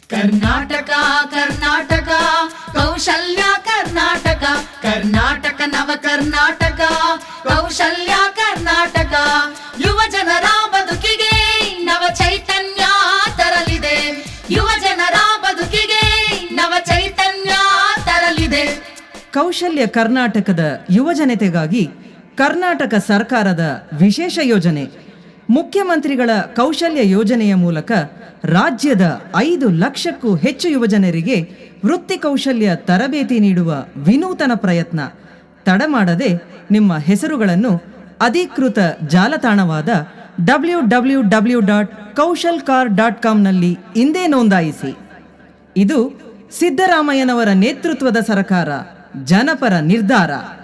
ಕರ್ನಾಟಕ ಕರ್ನಾಟಕ ಕೌಶಲ್ಯ ಕರ್ನಾಟಕ ಕರ್ನಾಟಕ ನವ ಕರ್ನಾಟಕ ಕೌಶಲ್ಯ ಕರ್ನಾಟಕ ಯುವ ಜನರ ಬದುಕಿಗೆ ನವ ಚೈತನ್ಯ ತರಲಿದೆ ಯುವ ಜನರ ಬದುಕಿಗೆ ನವ ಚೈತನ್ಯ ತರಲಿದೆ ಕೌಶಲ್ಯ ಕರ್ನಾಟಕದ ಯುವಜನತೆಗಾಗಿ ಕರ್ನಾಟಕ ಸರ್ಕಾರದ ವಿಶೇಷ ಯೋಜನೆ ಮುಖ್ಯಮಂತ್ರಿಗಳ ಕೌಶಲ್ಯ ಯೋಜನೆಯ ಮೂಲಕ ರಾಜ್ಯದ ಐದು ಲಕ್ಷಕ್ಕೂ ಹೆಚ್ಚು ಯುವಜನರಿಗೆ ವೃತ್ತಿ ಕೌಶಲ್ಯ ತರಬೇತಿ ನೀಡುವ ವಿನೂತನ ಪ್ರಯತ್ನ ತಡ ಮಾಡದೆ ನಿಮ್ಮ ಹೆಸರುಗಳನ್ನು ಅಧಿಕೃತ ಜಾಲತಾಣವಾದ W W W dot kaushalkar dot ಕಾಮ್ನಲ್ಲಿ ಇಂದೇ ನೋಂದಾಯಿಸಿ ಇದು ಸಿದ್ದರಾಮಯ್ಯನವರ ನೇತೃತ್ವದ ಸರ್ಕಾರ ಜನಪರ ನಿರ್ಧಾರ